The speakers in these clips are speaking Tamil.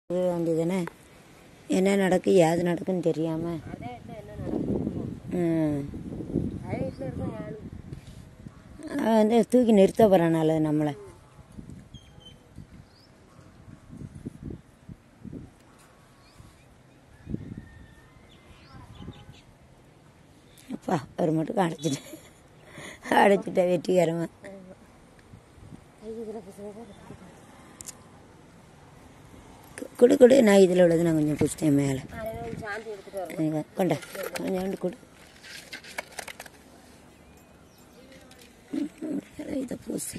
வேண்டியதானே என்ன நடக்கு ஏது நடக்குன்னு தெரியாமல் அதே வீட்டில் என்ன நடக்கும் அதே வீட்டில் இருக்கும் நானும் அவன் வந்து தூக்கி நிறுத்த போகிறானால நம்மளை அப்பா ஒரு மட்டும் அடைச்சிட்டேன் அடைச்சிட்டேன் வெற்றிகரமாக கை இதில் பிசுங்க கொடு கொடு நான் இதில் உள்ளது நான் கொஞ்சம் பிடிச்சிட்டேன் மேலே அதே மாதிரி சாந்தி எடுத்துகிட்டு வரணும் கொண்டா கொஞ்சோண்டு கொடு இதை பூசி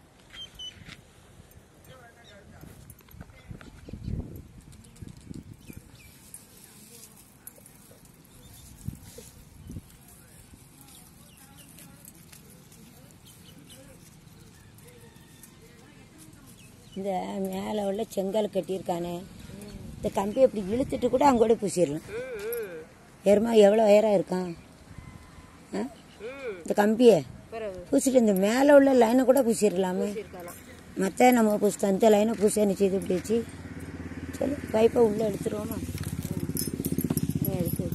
இந்த மேலே உள்ள செங்கல் கட்டியிருக்கானே இந்த கம்பியை இப்படி இழுத்துட்டு கூட அங்கோட பூசிடலாம் எருமா எவ்வளோ உயரம் இருக்கான் ஆ? இந்த கம்பியை பிறகு பூசிட்டு இந்த மேலே உள்ள லைனை கூட பூசிடலாமே இருக்கலாம் மற்ற நம்ம பூசிட்டோம் அந்த லைனை பூசி என்ன செய்து இப்படி வச்சு சொல்லு பைப்பை உள்ளே எடுத்துருவோமா ஆ, எடுத்து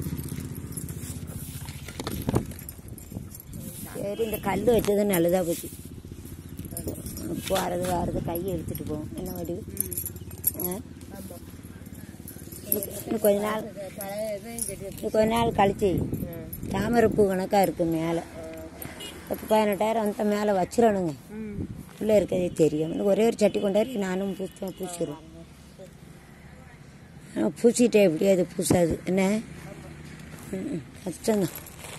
சரி இந்த கல் வச்சது நல்லதாக போச்சு போகிறது வாரது கையை எடுத்துகிட்டு போவோம் என்ன வடிவு ஆ ஆமாம் இன்னும் கொஞ்ச நாள் பழைய இதையும் கட்டி இன்னும் கொஞ்ச நாள் கழிச்சு தாமரை பூ கணக்காக இருக்குது மேலே பத்து பதினெட்டாயிரம் அந்த மேலே வச்சிடணுங்க ம் உள்ளே இருக்கிறதே தெரியும் இன்னும் ஒரே ஒரு சட்டி கொண்டாரு நானும் பூசேன் பூசிடுவேன் ஆனால் பூசிட்டே எப்படியும் அது பூசாது என்ன ம், ம், கஷ்டம்தான்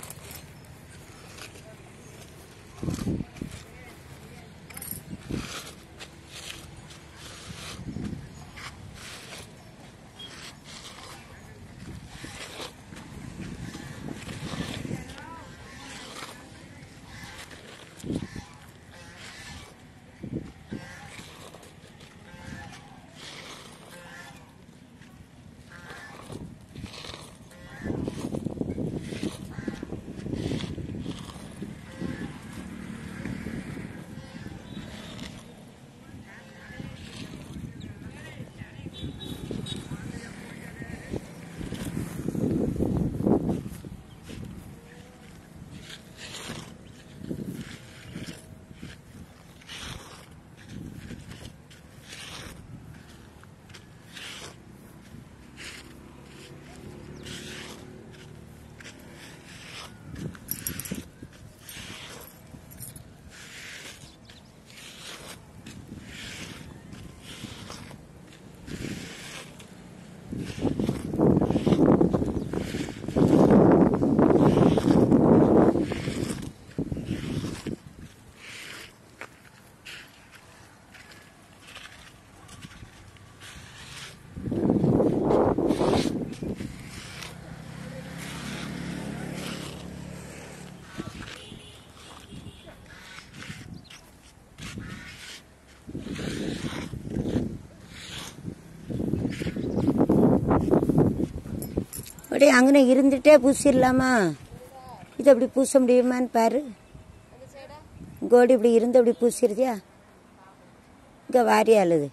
அப்படியே அங்கே இருந்துட்டே பூசிடலாமா இது அப்படி பூச முடியுமான்னு பாரு கோடி இப்படி இருந்து அப்படி பூசிடுதியா இங்கே வாரியா அழுது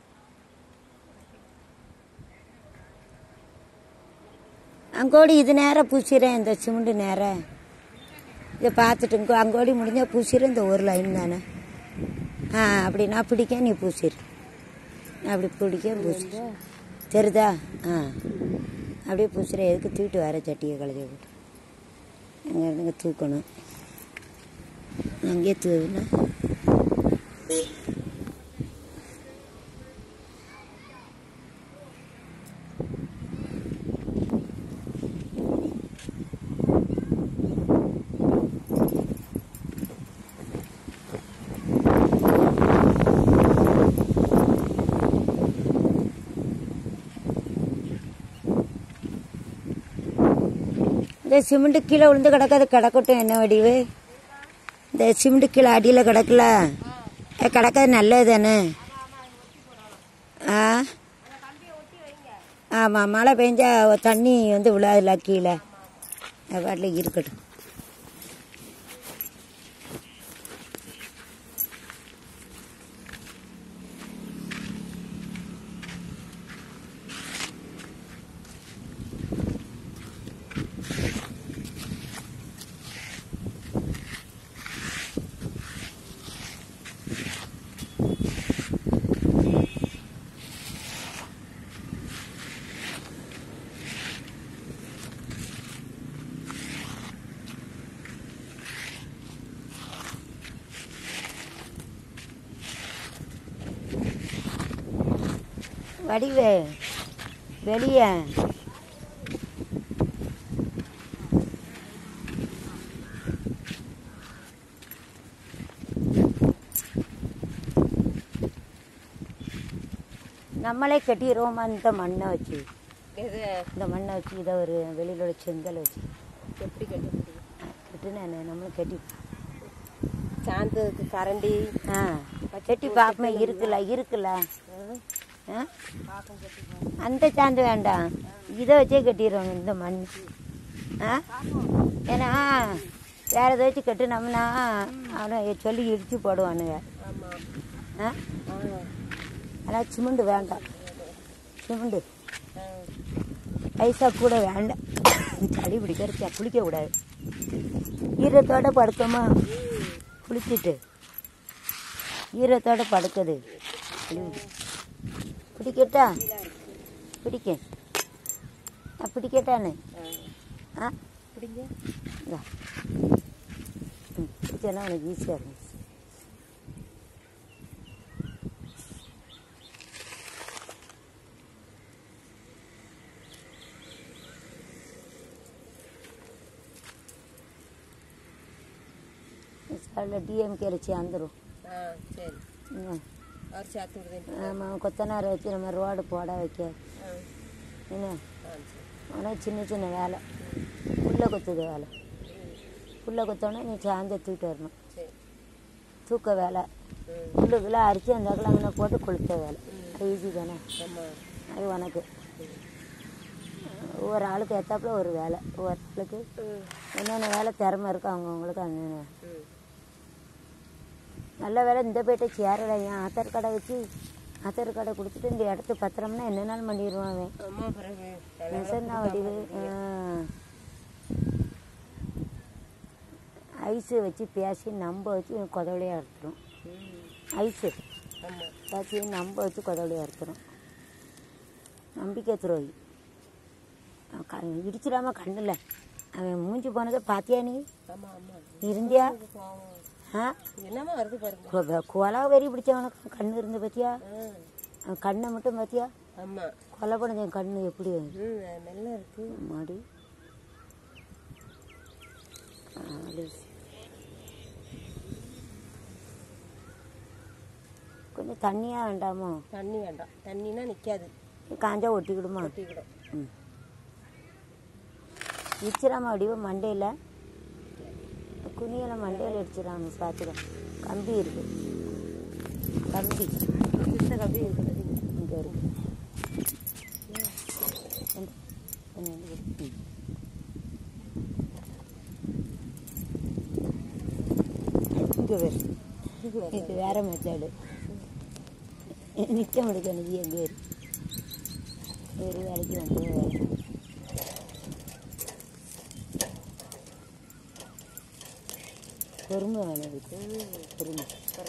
அங்கோடி இது நேரம் பூசிடுறேன் இந்த சிமெண்ட் நேரம் இதை பார்த்துட்டு இங்கே அங்கோடி முடிஞ்சால் பூசிடுறேன் இந்த ஒரு லைன் தானே ஆ அப்படி நான் பிடிக்க நீ பூசிடு நான் அப்படி பிடிக்க பூசி தெரியுதா ஆ அப்படியே பூசுகிறேன் எதுக்கு தூக்கிட்டு வர சட்டியை கழுதி போட்டு அங்கே இருந்துங்க தூக்கணும் அங்கேயே தூவினா இந்த சிமெண்ட் கீழே விழுந்து கிடக்காது கிடக்கட்டும் என்ன வடிவு இந்த சிமெண்ட் கீழே அடியில் கிடக்கல அது கிடக்காது நல்லது தானே ஆ ஆமாம் மழை பெஞ்சா தண்ணி வந்து விழாதுல கீழே அது பாட்டில் இருக்கட்டும் வடிவே வெளியே நம்மளே கட்டிடுவோமா இந்த மண்ணை வச்சு எது இந்த மண்ணை வச்சு இதை ஒரு வெளியில் உள்ள செங்கல் வச்சு எப்படி கட்ட முடியும் கட்டுனா நம்மளும் கட்டி சாந்தத்துக்கு கரண்டி ஆ கட்டி பார்ப்போமே இருக்குல்ல இருக்குல்ல ஆ பாக்கம் கட்டி பாப்போம். அந்த சாந்து வேண்டாம் இதை வச்சே கட்டிடுவாங்க இந்த மண் ஆ ஏன்னா வேற எதை வச்சு கட்டுனோம்னா அவனை சொல்லி இடிச்சு போடுவானுங்க ஆமா ஆ ஆ ஆனால் சிமெண்ட் வேண்டாம் சிமெண்ட் ஆ. பைசா கூட வேண்டாம் சளி பிடிக்கிறச்சா குளிக்க கூடாது ஈரத்தோட படுக்கமா குளிச்சுட்டு ஈரத்தோட படுக்குது பிடிக்கட்டா பிடிக்க நான் பிடிக்கட்டானே ஆ. ஆ பிடிங்க இந்தா. ம் பிடிச்சனா உனக்கு ஈஸியாக இருக்கும் அதில் டிஎம்கேல சேர்ந்துடும் ஆ சரி அவர் சேர்த்து விடுதேன் ஆமாம் கொத்தனாரை வச்சு நம்ம ரோடு போட வைக்க ஆ என்ன ஆ சரி ஆனால் சின்ன சின்ன வேலை புல்லை கொத்துது வேலை புல்லை கொத்தோன்னே நீ சாந்த தூக்கிட்டு வரணும் சரி தூக்க வேலை ம் புல்லுக்குள்ளே அரிச்சு அந்த கிழங்குன போட்டு கொளுத்த வேலை அது ஈஸி தானே ஆமா அது உனக்கு ஒவ்வொரு ஆளுக்கு ஏத்தாப்புல ஒரு வேலை ஒவ்வொரு ஆளுக்கு ம் என்னென்ன வேலை திறமை இருக்கோ அவங்கவுங்களுக்கு அந்த ம் நல்ல வேலை இந்த பேட்டை சேரலை என் ஆத்தார் கடை வச்சு ஆத்தார் கடை கொடுத்துட்டு இந்த இடத்த பத்திரம்னா என்னென்னாலும் பண்ணிடுவான் அவன் அம்மா பிறகு நெசன்னா வடிவு ஐஸு வச்சு பேசி நம்ப வச்சு கொதவழியாக அறுத்துரும் ம் ஐஸு ஆமா பேசி நம்ப வச்சு கொதவழியாக அறுத்துரும் நம்பிக்கை துரோகி அவன் க இடிச்சிடாம கண்ணில் அவன் மூஞ்சி போனதை பார்த்தியா நீ ஆமா ஆமா நீ இருந்தியா பாவம். ஆ என்னமா வருது பாருங்க கொ- கொலா வெறி பிடிச்சவனுக்கு கண்ணு இருந்து பார்த்தியா ஆ அவன் கண்ணை மட்டும் பார்த்தியா ஆமா கொலை பண்ணது என் கண்ணு எப்படி ம் நல்லா இருக்கு மாடி கொஞ்சம் தண்ணியாக வேண்டாமோ தண்ணி வேண்டாம் தண்ணினா நிக்காது காஞ்சா ஒட்டிக்கிடுமா ஒட்டிக்கிடும் ம் இடிச்சிடாம அடிவ மண்டையில் குனியில் மண்டையில் அடிச்சிடாம பார்த்துக்க கம்பி இருக்கு கம்பி இந்த கம்பி இருக்குது இங்கே இருக்கு வந்து, வந்து, வந்து, ம். இங்கே வேறு இது வேற மெத்தடு நிற்க முடியாது எங்கே வேறு வேறு வேலைக்கு வந்து வேலை பொறுமை வேணும் இதுக்கு பொறுமை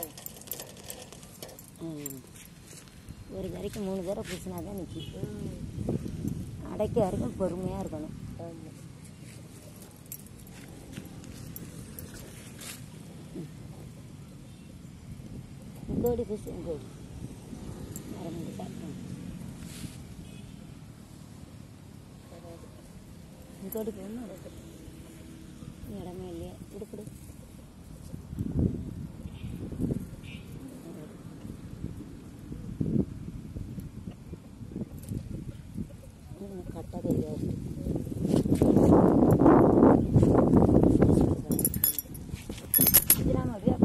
ம். ஒரு தரைக்கு மூணு தடவை பூசினா தான் நிற்கி அடைக்க வரைக்கும் பொறுமையாக இருக்கணும் ஆமா இங்கோடி பூசி இங்கோடி மரம் சாப்பிடணும் இங்கோடி போகணும் இடமே இல்லையா கொடுக்குடு கட்ட கையாக இதெல்லாம் அப்படியே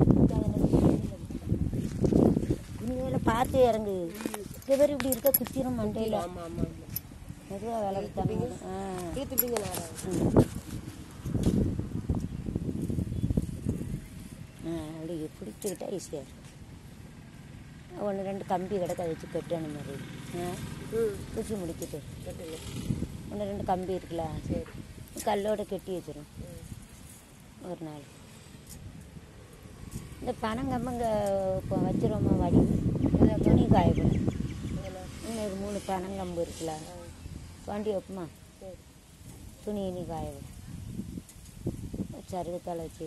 குனிவேல பார்த்து இறங்கு இவர் இப்படி இருக்க குத்திரும் மண்டையில் ஆமா ஆமா ஆமா மெதுவாக வேலை கொடுத்தாங்க ஆ தீர்த்துட்டீங்க நேரம் ம். ஆ அப்படி பிடிச்சிக்கிட்டா ஈஸியாக இருக்கும் ஒன்று ரெண்டு கம்பி கிடக்க அதை வச்சு கட்டணும் மாதிரி ஆ ம் பூச்சி முடிக்கிட்டு கட்டுங்க ஒன்று ரெண்டு கம்பி இருக்குல்ல சரி கல்லோட கட்டி வச்சிரும் ம் ஒரு நாள் இந்த பனங்கம்பங்க இப்போ வச்சிருவோமா வடி இதை துணி காயப்படும் இதெல்லாம் இன்னும் ஒரு மூணு பனங்கம்பு இருக்குல்ல ஆ வண்டி வைப்போமா சரி துணி இனி காயப்படும் சருகத்தால் வச்சு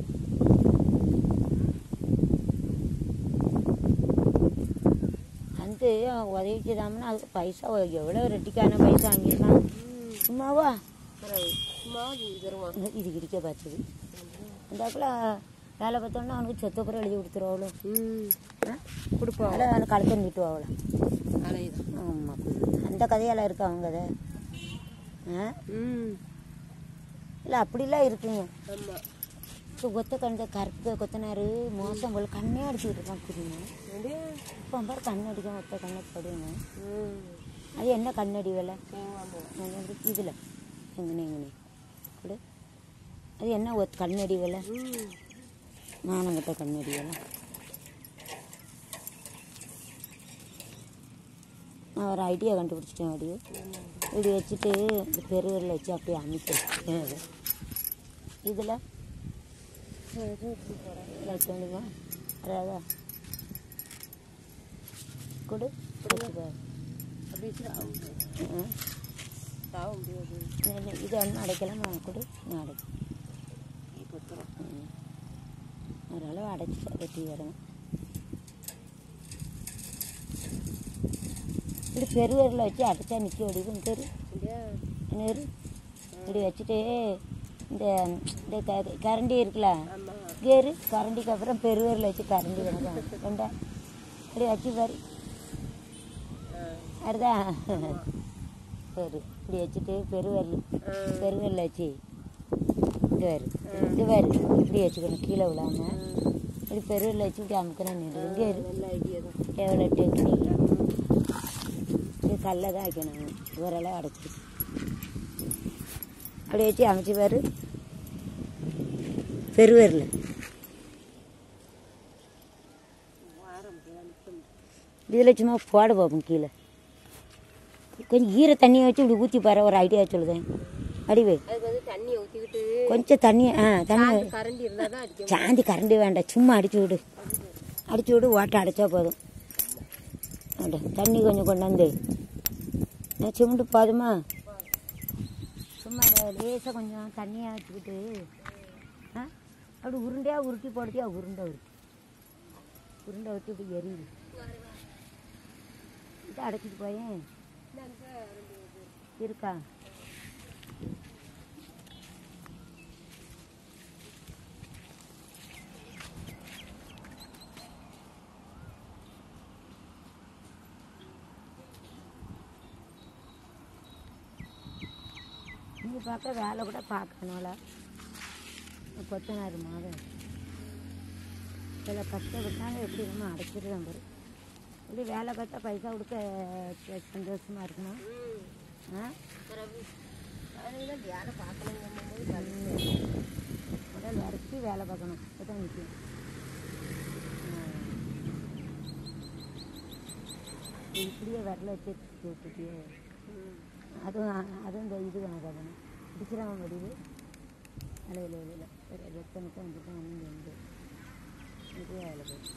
அந்த வந்து அவன் உதவிக்கு தாமனா அதுக்கு பைசா எவ்வளோ ரெட்டிக்கான பைசா வாங்கியிருக்கான் சும்மாவா பரவாயில்ல சும்மா இது தருவான் இந்த இது இடிக்க பார்த்தது அந்தாப்புல வேலை பார்த்தோன்னா அவனுக்கு செத்தப்புறம் எழுதி கொடுத்துருவாளோ ம் கொடுப்போம் அதில் அவனை கழுத்தை நீட்டுவாங்களோ அலையுதான் ஆமாம் அந்த கதையெல்லாம் இருக்கு அவங்க கதை ஆ ம் இல்லை அப்படிலாம் இருக்குங்க ஆமாம் இப்போ கொத்த கண்ட கருப்பு கொத்தனார் மோசம் போல் கண்ணே அடிச்சுக்கிட்டு இருக்கான் புரியுமா அப்படியே இப்போ பாரு கண் அடிக்கும் ஒத்த கண்ணை படுங்க ம் அது என்ன கண்ணடி வேலை ஆமாம் இதில் எங்கனே எங்கனே கொடு அது என்ன ஒத் கண்ணடி வேலை ம் மானங்கட்ட கண்ணடி வேலை நான் ஒரு ஐடியா கண்டுபிடிச்சிட்டேன் அப்படியே இப்படி வச்சுட்டு இந்த பெருவரில் வச்சு அப்படியே அமைக்க வச்சுட்டேன் அதை இதில் வைக்க முடியுமா அதாவது கொடு வச்சு பாரு. அப்படி வச்சு ஆக முடியாது ம். ஆக முடியாது இல்லை, இது ஒன்றும் அடைக்கலாமா கொடு நான் அடைக்கும் கொத்துறோம் ஓரளவு அடைச்சிட்டு வெட்டி வரணும் இப்படி பெருவரில் வச்சு அடைச்சா நிற்க முடியும் தெரு அப்படியே நேரு இப்படி வச்சுட்டு இந்த இந்த க- கரண்டி இருக்குல்ல ஆமாம் கேரு கரண்டிக்கு அப்புறம் பெருவரில் வச்சு கரண்டி எனக்கு ரெண்டா இப்படி வச்சு பாரு அடுதா சரி இப்படி வச்சுட்டு பெருவரல் பெருவரில் வச்சு இது வரு இது வரு இப்படி வச்சுக்கணும் கீழே விழாம இப்படி பெருவரில் வச்சு இப்படி அமுக்கணும் நின்று இங்கே இரு நல்ல ஐடியா தான் எவ்வளோ டெக்னிக் இது கல்லை தான் வைக்கணும் ஓரளவு அடைச்சி அப்படி வச்சு அமைச்சு பாரு பெருவரில் வாரம் முடியாது நிற்க முடியாது இதில் சும்மா போட பார்ப்போம் கீழே கொஞ்சம் ஈர தண்ணியை வச்சு இப்படி ஊற்றி பாரு ஒரு ஐடியா சொல்லுதேன் அடிவே அதுக்கு வந்து தண்ணியை ஊற்றிக்கிட்டு கொஞ்சம் தண்ணி ஆ தண்ணி கரண்டி இருந்தால் தான் அடிக்கும் சாந்தி கரண்டி வேண்டாம் சும்மா அடிச்சு விடு அடிச்சு விடு ஓட்டை அடைச்சா போதும் அட தண்ணி கொஞ்சம் கொண்டாந்து நான் சிமெண்ட் போதுமா சும்மா லேசாக கொஞ்சம் தண்ணியாக வச்சுக்கிட்டு ஆ அப்படி உருண்டையாக உருட்டி போடுத்தியா உருண்டை உருட்டி உருண்டை ஊற்றி இப்படி எரியுது இது அடைச்சிட்டு போயேன் இருக்கா நீ பார்க்க வேலை கூட பார்க்கணும்ல கொத்தனார் மாதம் சில கஷ்டப்பட்டாலும் எப்படி நம்ம அடைச்சிட்டு பாரு இப்படி வேலை பார்த்தா பைசா கொடுக்க ச- சந்தோஷமா இருக்கணும் ஆ அதுதான் வேலை பார்க்கணுங்கும்போது உடல் வரைக்கும் வேலை பார்க்கணும் அதுதான் முக்கியம் ஆ. இப்படியே வரல வச்சு விட்டுட்டியே அதுவும் அதுவும் இந்த இது கணக்காகணும் பிடிக்கிறவன் முடிவு அலையில் வெளியில் ரத்தனுக்கும் வந்துட்டு வந்து வந்து இதே வேலை போகும்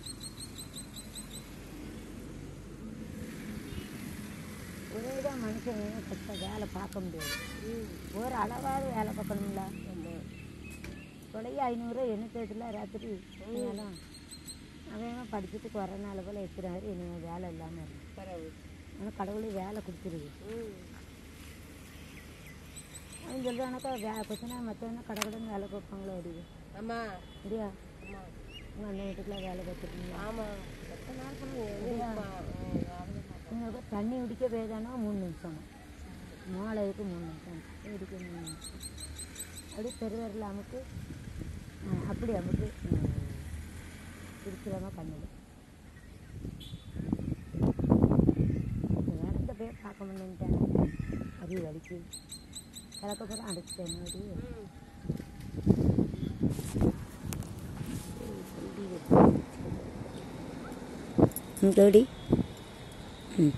ஒரே தான் மனுஷன் கஷ்டம் வேலை பார்க்க முடியாது ஒரு அளவாவது வேலை பார்க்கணும்ல தொலைய ஐநூறு எண்ணூற்றெட்டில் ராத்திரி வேணும் அவன் படிச்சுட்டு கொரோனால போல் இருக்கிறாரு இனிமேல் வேலை இல்லாமல் இருக்கு பரவாயில்ல ஆனால் கடவுளே வேலை கொடுத்துருது ம் அவன் சொல்கிறானாக்கா வே கொத்தினா மற்றவனா கடை கடன் வேலை பார்ப்பாங்களோ அப்படிது ஆமாம் இல்லையா ஆமாம் உங்கள் அண்ணன் வீட்டுக்குலாம் வேலை பார்த்துருக்கீங்க ஆமாம் எத்தனை நாள் பண்ணுவோம் உங்களுக்கு தண்ணி குடிக்க போயதானா மூணு நிமிஷம் மாலைக்கு மூணு நிமிஷம் குடிக்க மூணு நிமிஷம் அப்படியே பெருவரில் அமுக்கு ஆ, அப்படி அமுக்கு பிடிச்சிடாம கண்ணில் நடந்த போய் பார்க்க முடியன்ட்டேன் அறிவு வலிக்கு கலக்கப்புறம் அடைச்சிட்டேன் அப்படி தோடி ம்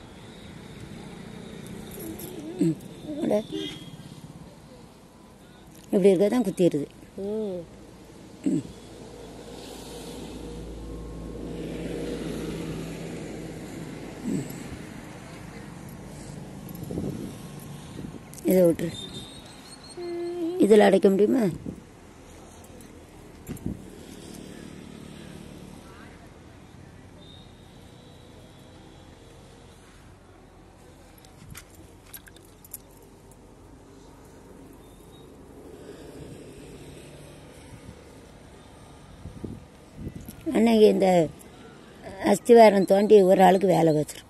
ம் அட. இப்படி இருக்க தான் குத்திடுது ம் இதை விட்டுரு இதில் அடைக்க முடியுமா அன்னைக்கு இந்த அஸ்திவாரம் தோண்டி ஒரு ஆளுக்கு வேலை வச்சிரும்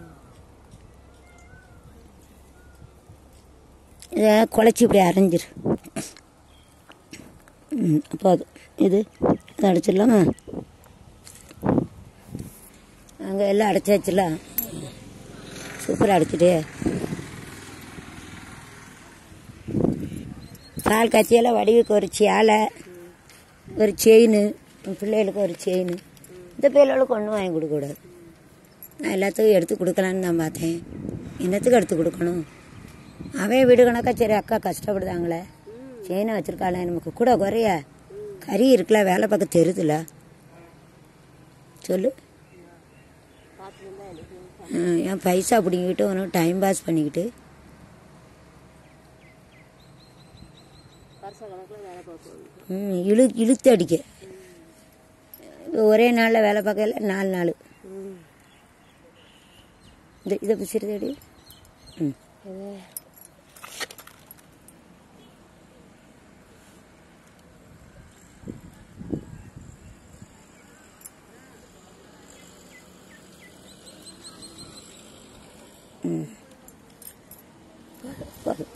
இதை குழச்சி இப்படி அரைஞ்சிரு ம் போதும் இது இதை அடைச்சிடலாமா அங்கே எல்லாம் அடைச்சாச்சுலாம் சூப்பராக அடைச்சிட்டே பால் காய்ச்சியெல்லாம் வடிவுக்கு ஒரு சேலை ஒரு செயின் பிள்ளைகளுக்கு ஒரு செயின் இந்த பிள்ளைகளுக்கு ஒன்றும் வாங்கி கொடுக்கக்கூடாது நான் எல்லாத்துக்கும் எடுத்து கொடுக்கலான்னு தான் பார்த்தேன் என்னத்துக்கு எடுத்து கொடுக்கணும் அவன் வீடு கணக்கா சரி அக்கா கஷ்டப்படுதாங்களே செயினை வச்சிருக்காளே நமக்கு கூட குறைய கறி இருக்குல்ல வேலை பார்க்க தெரியுதுல சொல்லு ஆ, என் பைசா பிடிங்கிட்டு ஒன்றும் டைம் பாஸ் பண்ணிக்கிட்டு வருஷ கணக்கில் வேலை பார்ப்போம் ம், இழு இழுத்து அடிக்க இப்ப ஒரே நாளில் வேலை பார்க்கல நாலு நாள் இந்த இதை பிடிச்சிருந்தடி ம் ம் போதும்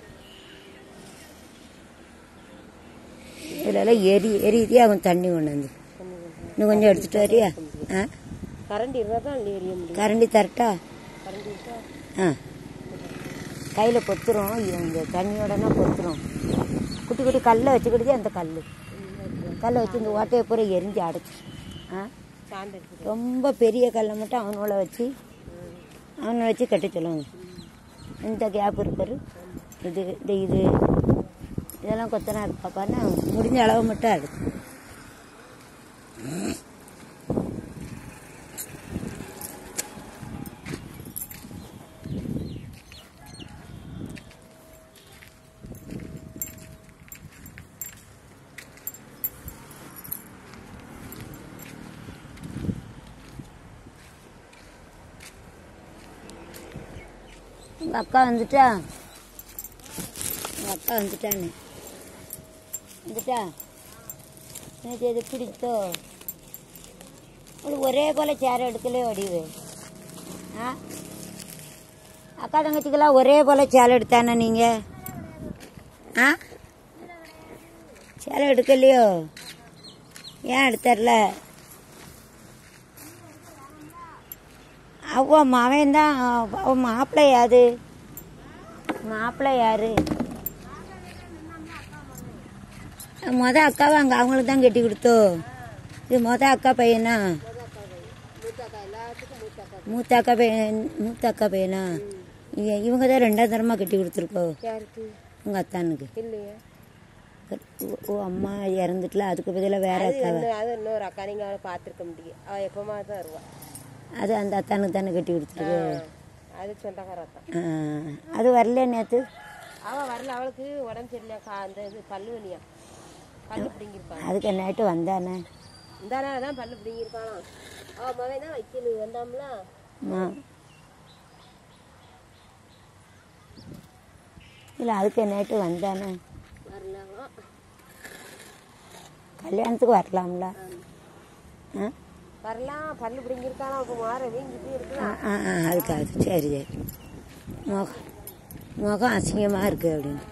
இதுலலாம் எரி எரியுதே அவன் தண்ணி கொண்டு வந்து இன்னும் கொஞ்சம் எடுத்துட்டு வரியா ஆ கரண்ட் இருந்தால் தான் அள்ளி எறிய முடியும் கரண்டி தரட்டா கரண்ட் இருக்கா ஆ கையில் பொத்துரும் இந்த தண்ணியோடனா பொத்துரும் குட்டி குட்டி கல்லை வச்சுக்கிட்டே அந்த கல் கல்லை வச்சு இந்த ஓட்டையை பூரா எரிஞ்சு அடைச்சி ஆ சாந்து இருக்குது ரொம்ப பெரிய கல்லை மட்டும் அவனோட வச்சு அவனை வச்சு கட்ட சொல்லுவாங்க இந்த கேப் இருப்பாரு இது இந்த இது இதெல்லாம் கொத்தனா இருப்பாப்பான்னு முடிஞ்ச அளவு மட்டும் எடுக்கும் உங்கள் அக்கா வந்துட்டா உங்கள் அக்கா வந்துட்டான்னு வந்துட்டா எனக்கு எது பிடித்தோ உங்களுக்கு ஒரே போல் சேரை எடுக்கலே வடிவு ஆ அக்கா தங்கச்சிக்கெல்லாம் ஒரே போல் சேலை எடுத்தானே நீங்கள் ஆ சேலை எடுக்கலையோ ஏன் எடுத்தரல அவ மவன் தான் அவ மாப்பிள்ளை யாரு மாப்பிள்ளை யாரு மொத அக்காவை அங்கே அவங்களுக்கு தான் கட்டி கொடுத்தோ இது மொத அக்கா பையனா மூத்த அக்கா பையன் மூத்த அக்கா பையனா இ- இவங்க தான் ரெண்டாம் தரமாக கட்டி கொடுத்துருக்கோ யாருக்கு உங்கள் அத்தானுக்கு இல்லையா ஓ- ஓ அம்மா இறந்துட்டுல அதுக்கு பதிலாக வேற அது அக்காவை இன்னும் அது இன்னொரு அக்கா நீங்கள் அவளை பார்த்துருக்க முடியும் அவள் எப்போமா தான் வருவாள் அது அந்த அத்தானுக்கு தானே கட்டி கொடுத்துருக்கு அது சொந்தக்கார தான் ஆ, அது வரல நேற்று அவள் வரல அவளுக்கு உடம்பு சரியில்லை கா அந்த இது பல்லு வலியா பல்லு பிடிங்கிருப்பான் அதுக்கு நைட்டு வந்தானே இந்த நாள் தான் பல்லு பிடிங்கிருப்பானா அவள் மகன் தான் வைக்கணும் வந்தாம்ல ஆ இல்லை அதுக்கு நைட்டு வந்தானே வரலாம் கல்யாணத்துக்கு வரலாம்ல ஆ வரலாம் பல்லு பிடிங்கிருக்கானா இப்போ மாற வீங்கிட்டு இருக்கு ஆ ஆ ஆ அதுக்காக சரி சரி முகம் முகம் அசிங்கமாக இருக்கு அப்படின்னு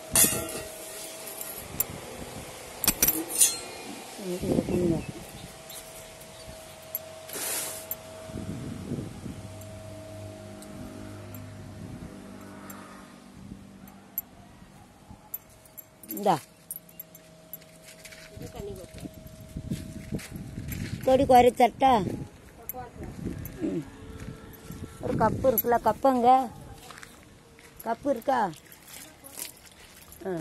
இது இருக்குங்க. இந்தா இது தண்ணி கொட்டு கொடி குறை தட்டா ம். ஒரு கப்பு இருக்குல்ல கப்பங்க கப்பு இருக்கா ஆ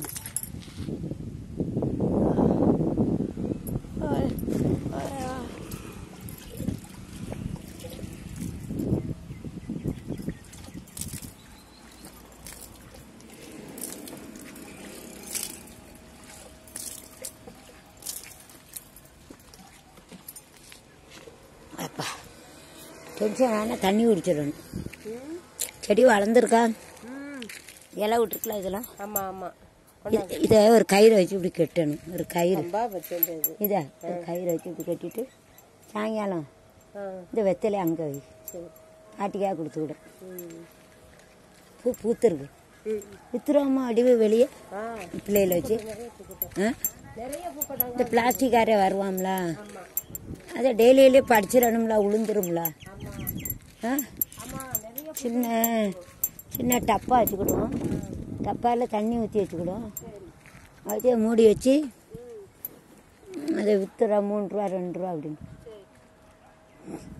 அப்பா டென்ஷன் ஆனால் தண்ணி குடிச்சிடணும் செடி வளர்ந்துருக்கா ம் இலை விட்டுருக்கலாம் இதெல்லாம் ஆமா ஆமா இது- இதை ஒரு கயிறை வச்சு இப்படி கட்டணும் ஒரு கயிறு ரொம்ப வச்சிருந்தது இதை ஒரு கயிறை வச்சு இப்படி கட்டிட்டு சாயங்காலம் ஆ இந்த வெத்தலை அங்கே வை சரி ஆட்டிக்காக கொடுத்து விடு ம் பூ பூத்துருக்கு ம் வித்துருவோமா அடிவு வெளியே ஆ பிள்ளைகளை வச்சு நிறைய பூக்கட்டும் ஆ நிறைய பூக்கட்டாங்க இந்த பிளாஸ்டிக்காரே வருவாம்ல ஆமா அதை டெய்லியிலே படிச்சிடணும்ல உளுந்துரும்ல ஆமா ஆ ஆமா நிறைய சின்ன சின்ன டப்பா வச்சுக்கிடுவோம் டப்பாவில் தண்ணி ஊற்றி வச்சுக்கிடுவோம் அதே மூடி வச்சு அதை வித்துறா மூணு ரூபா ரெண்டு ரூபா அப்படின்னு சரி